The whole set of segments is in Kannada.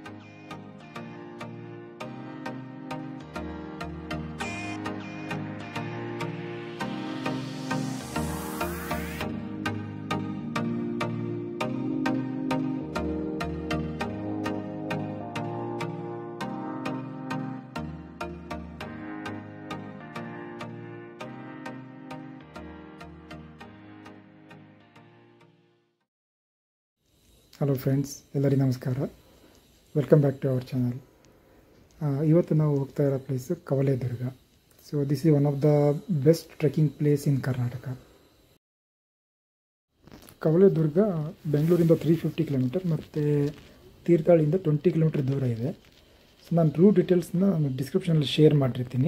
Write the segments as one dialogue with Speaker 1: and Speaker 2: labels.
Speaker 1: ಹಲೋ ಫ್ರೆಂಡ್ಸ್ ಎಲ್ಲರಿಗೂ ನಮಸ್ಕಾರ welcome back to our channel ಇವತ್ತು ನಾವು ಹೋಗ್ತಾ ಇರೋ place Kavaledurga so this is one of the best trekking place in Karnataka Kavaledurga ಬೆಂಗಳೂರಿಂದ ತ್ರೀ ಫಿಫ್ಟಿ ಕಿಲೋಮೀಟರ್ ಮತ್ತು ತೀರ್ಥಹಳ್ಳಿಯಿಂದ ಟ್ವೆಂಟಿ ಕಿಲೋಮೀಟರ್ ದೂರ ಇದೆ ಸೊ ನಾನು ರೂಟ್ ಡೀಟೇಲ್ಸ್ನ ನಾನು ಡಿಸ್ಕ್ರಿಪ್ಷನಲ್ಲಿ ಶೇರ್ ಮಾಡಿರ್ತೀನಿ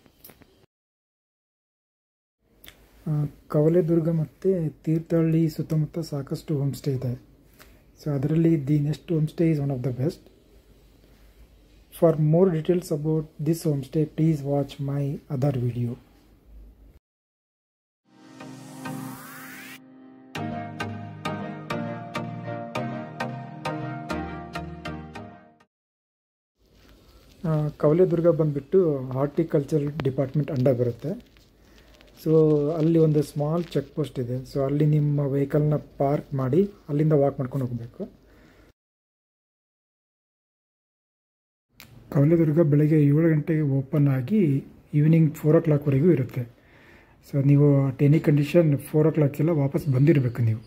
Speaker 1: ಆ, ಕವಲೇದುರ್ಗ ಮತ್ತು ತೀರ್ಥಹಳ್ಳಿ ಸುತ್ತಮುತ್ತ ಸಾಕಷ್ಟು ಹೋಮ್ ಸ್ಟೇ ಇದೆ ಸೊ ಅದರಲ್ಲಿ the next home stay is one of the best for more details about this home stay please watch my other video Kavaledurga ಬಂದುಬಿಟ್ಟು ಹಾರ್ಟಿಕಲ್ಚರ್ ಡಿಪಾರ್ಟ್ಮೆಂಟ್ ಅಂಡರ್ ಬರುತ್ತೆ ಸೊ ಅಲ್ಲಿ ಒಂದು ಸ್ಮಾಲ್ ಚೆಕ್ ಪೋಸ್ಟ್ ಇದೆ ಸೊ ಅಲ್ಲಿ ನಿಮ್ಮ ವೆಹಿಕಲ್ನ ಪಾರ್ಕ್ ಮಾಡಿ ಅಲ್ಲಿಂದ ವಾಕ್ ಮಾಡ್ಕೊಂಡು ಹೋಗಬೇಕು ಕವಲೇದುರ್ಗ ಬೆಳಗ್ಗೆ ಏಳು ಗಂಟೆಗೆ ಓಪನ್ ಆಗಿ ಈವ್ನಿಂಗ್ ಫೋರ್ ಓ ಕ್ಲಾಕ್ವರೆಗೂ ಇರುತ್ತೆ ಸೊ ನೀವು ಅಟ್ ಎನಿ ಕಂಡೀಷನ್ ಫೋರ್ ಓ ಕ್ಲಾಕೆಲ್ಲ ವಾಪಸ್ ಬಂದಿರಬೇಕು ನೀವು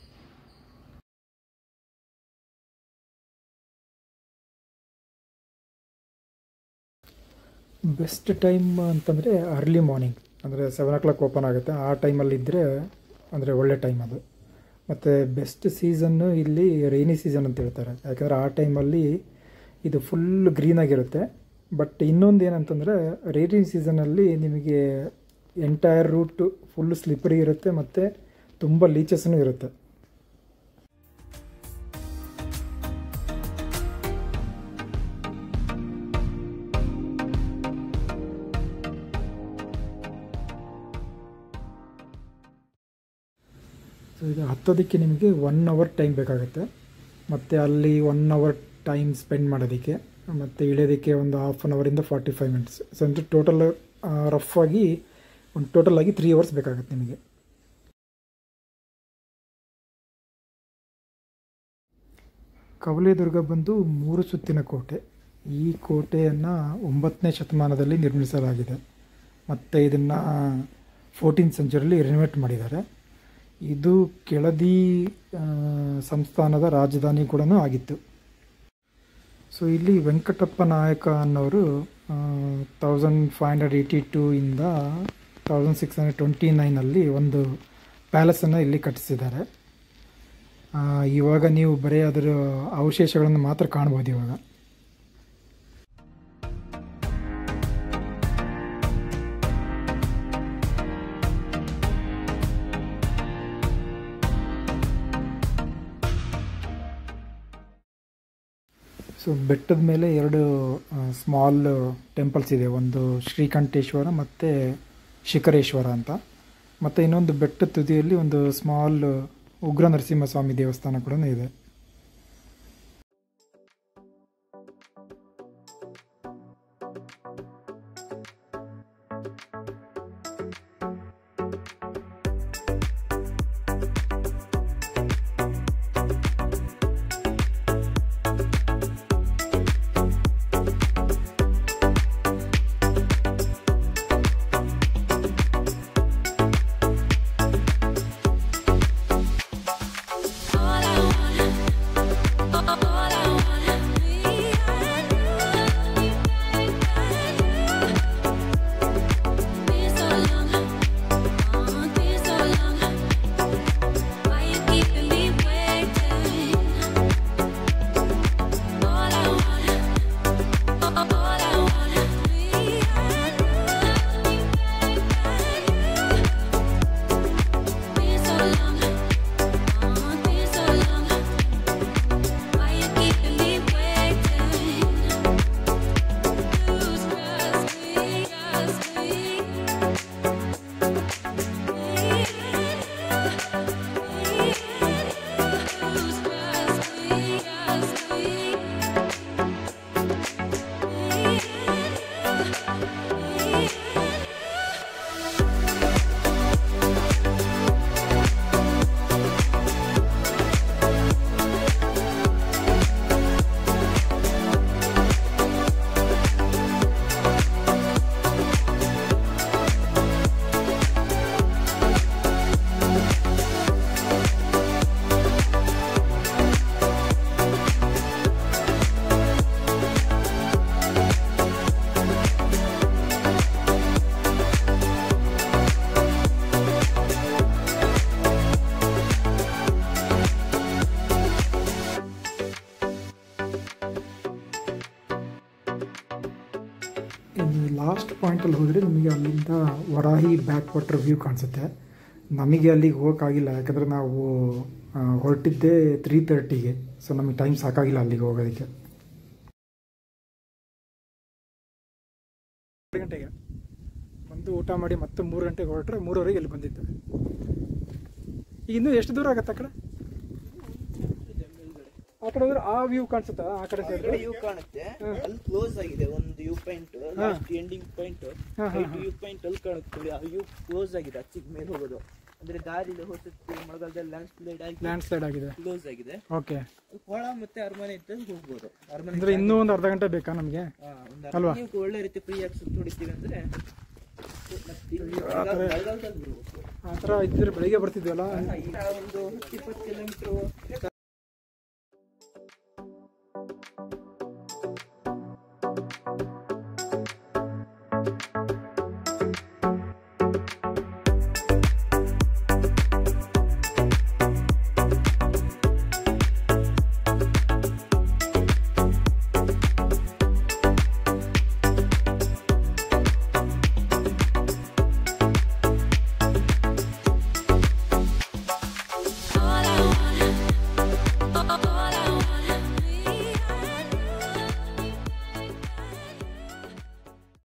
Speaker 1: ಬೆಸ್ಟ್ ಟೈಮ್ ಅಂತಂದರೆ ಅರ್ಲಿ ಮಾರ್ನಿಂಗ್ ಅಂದರೆ ಸೆವೆನ್ ಓ ಕ್ಲಾಕ್ ಓಪನ್ ಆಗುತ್ತೆ ಆ ಟೈಮಲ್ಲಿ ಇದ್ದರೆ ಅಂದರೆ ಒಳ್ಳೆ ಟೈಮ್ ಅದು ಮತ್ತು ಬೆಸ್ಟ್ ಸೀಸನ್ನು ಇಲ್ಲಿ ರೈನಿ ಸೀಸನ್ ಅಂತ ಹೇಳ್ತಾರೆ ಯಾಕಂದರೆ ಆ ಟೈಮಲ್ಲಿ ಇದು ಫುಲ್ ಗ್ರೀನಾಗಿರುತ್ತೆ ಬಟ್ ಇನ್ನೊಂದು ಏನಂತಂದರೆ ರೈನಿ ಸೀಸನಲ್ಲಿ ನಿಮಗೆ ಎಂಟೈರ್ ರೂಟು ಫುಲ್ ಸ್ಲಿಪ್ಪರಿ ಇರುತ್ತೆ ಮತ್ತು ತುಂಬ ಲೀಚಸ್ಸೂ ಇರುತ್ತೆ ಸೊ ಇದು ಹತ್ತೋದಕ್ಕೆ ನಿಮಗೆ ಒನ್ ಅವರ್ ಟೈಮ್ ಬೇಕಾಗುತ್ತೆ ಮತ್ತು ಅಲ್ಲಿ ಒನ್ ಅವರ್ ಟೈಮ್ ಸ್ಪೆಂಡ್ ಮಾಡೋದಕ್ಕೆ ಮತ್ತು ಇಳಿಯೋದಕ್ಕೆ ಒಂದು ಹಾಫ್ ಆನ್ ಅವರಿಂದ ಫಾರ್ಟಿ ಫೈವ್ ಮಿನಿಟ್ಸ್ ಸೊ ಅಂದರೆ ಟೋಟಲ್ ರಫ್ ಆಗಿ ಒಂದು ಟೋಟಲ್ ಆಗಿ ತ್ರೀ ಅವರ್ಸ್ ಬೇಕಾಗುತ್ತೆ ನಿಮಗೆ ಕವಲೇದುರ್ಗ ಬಂದು ಮೂರು ಸುತ್ತಿನ ಕೋಟೆ ಈ ಕೋಟೆಯನ್ನು ಒಂಬತ್ತನೇ ಶತಮಾನದಲ್ಲಿ ನಿರ್ಮಿಸಲಾಗಿದೆ ಮತ್ತು ಇದನ್ನು ಫೋರ್ಟೀನ್ ಸೆಂಚುರಿಯಲ್ಲಿ ರಿನೋವೇಟ್ ಮಾಡಿದ್ದಾರೆ ಇದು ಕೆಳದಿ ಆ, ಸಂಸ್ಥಾನದ ರಾಜಧಾನಿ ಕೂಡ ಆಗಿತ್ತು ಸೊ ಇಲ್ಲಿ ವೆಂಕಟಪ್ಪ ನಾಯಕ ಅನ್ನೋರು thousand five hundred eighty two ಇಂದ ತೌಸಂಡ್ ಸಿಕ್ಸ್ ಹಂಡ್ರೆಡ್ ಟ್ವೆಂಟಿ ನೈನಲ್ಲಿ ಒಂದು ಪ್ಯಾಲೇಸನ್ನು ಇಲ್ಲಿ ಕಟ್ಟಿಸಿದ್ದಾರೆ ಆ, ಇವಾಗ ನೀವು ಬರೀ ಅದರ ಅವಶೇಷಗಳನ್ನು ಮಾತ್ರ ಕಾಣ್ಬೋದು ಇವಾಗ ಸೊ ಬೆಟ್ಟದ ಮೇಲೆ ಎರಡು ಸ್ಮಾಲ್ ಟೆಂಪಲ್ಸ್ ಇದೆ ಒಂದು ಶ್ರೀಕಂಠೇಶ್ವರ ಮತ್ತು ಶಿಖರೇಶ್ವರ ಅಂತ ಮತ್ತು ಇನ್ನೊಂದು ಬೆಟ್ಟದ ತುದಿಯಲ್ಲಿ ಒಂದು ಸ್ಮಾಲ್ ಉಗ್ರ ನರಸಿಂಹಸ್ವಾಮಿ ದೇವಸ್ಥಾನ ಕೂಡ ಇದೆ
Speaker 2: All I wanna
Speaker 1: ಇನ್ನು ಲಾಸ್ಟ್ ಪಾಯಿಂಟಲ್ಲಿ ಹೋದರೆ ನಿಮಗೆ ಅಲ್ಲಿಂದ ವರಾಹಿ ಬ್ಯಾಕ್ ವಾಟರ್ ವ್ಯೂ ಕಾಣಿಸುತ್ತೆ ನಮಗೆ ಅಲ್ಲಿಗೆ ಹೋಗೋಕ್ಕಾಗಿಲ್ಲ ಯಾಕಂದರೆ ನಾವು ಆ, ಹೊರಟಿದ್ದೆ ತ್ರೀ ತರ್ಟಿಗೆ ಸೊ ನಮಗೆ ಟೈಮ್ ಸಾಕಾಗಿಲ್ಲ ಅಲ್ಲಿಗೆ ಹೋಗೋದಕ್ಕೆ ಎರಡು ಗಂಟೆಗೆ ಬಂದು ಊಟ ಮಾಡಿ ಮತ್ತೆ ಮೂರು ಗಂಟೆಗೆ ಹೊರಟ್ರೆ ಮೂರುವರೆಗೆ ಇಲ್ಲಿ ಬಂದಿದ್ದು ಈಗ ಇನ್ನೂ ಎಷ್ಟು ದೂರ ಆಗತ್ತೆ ಆ ಕಡೆ ಆ ಕಡೆ ಹೋದ್ರೆ ಆ ವ್ಯೂ ಕಾಣಿಸುತ್ತಾ ಆ ಕಡೆ
Speaker 2: ಆ
Speaker 1: ಸೈಡ್
Speaker 2: ಕಡೆ ವ್ಯೂ ಕಾಣುತ್ತೆ ಅಲ್ಲಿ ಕ್ಲೋಸ್ ಆಗಿದೆ ಒಂದು view point last ending point
Speaker 1: ಹಾ, ಹಾ,
Speaker 2: ವ್ಯೂ ಪಾಯಿಂಟ್ ಅಲ್ಲಿ ಕಾಣುತ್ತೆ ಆ ವ್ಯೂ ಕ್ಲೋಸ್ ಆಗಿದೆ ಅಚ್ಚಿಗೆ ಮೇಲೆ ಹೋಗೋದು ಅಂದ್ರೆ ದಾರಿ ಹೊಸತ್ತು ಮಳೆಗಾಲದಲ್ಲಿ ಲ್ಯಾಂಡ್ ಸ್ಲೈಡ್ ಆಗಿ
Speaker 1: ಲ್ಯಾಂಡ್ ಸ್ಲೈಡ್ ಆಗಿದೆ
Speaker 2: ಕ್ಲೋಸ್ ಆಗಿದೆ
Speaker 1: ಓಕೆ
Speaker 2: ಕೊಳ ಮತ್ತೆ ಅರಮನೆ ಇದ್ದಲ್ಲಿ ಹೋಗ್ಬೋದು ಅರಮನೆ
Speaker 1: ಅಂದ್ರೆ ಇನ್ನೂ ಒಂದು ಅರ್ಧ ಗಂಟೆ ಬೇಕಾ ನಮಗೆ
Speaker 2: ಹಾ, ಒಂದು
Speaker 1: ಅಲ್ವಾ?
Speaker 2: ಅರಮನೆ ನೀವು ಒಳ್ಳೆ ರೀತಿ ಫ್ರೀ ಆಗಿ ಸುತ್ತ ಹೊಡಿತೀವಿ ಅಂದ್ರೆ ಮತ್ತೆ ಇಲ್ಲಿ ಮಳೆಗಾಲ- ಮಳೆಗಾಲದಲ್ಲಿ ಬರ್ಬೇಕು.
Speaker 1: ಆ ಥರ ಇದ್ದರೆ ಬೆಳಿಗ್ಗೆ ಬರ್ತಿದ್ವಲ್ಲ
Speaker 2: ಹಾ, ಈಗ ಒಂದು ಹತ್ತು ಇಪ್ಪತ್ತು ಕಿಲೋಮೀಟರ್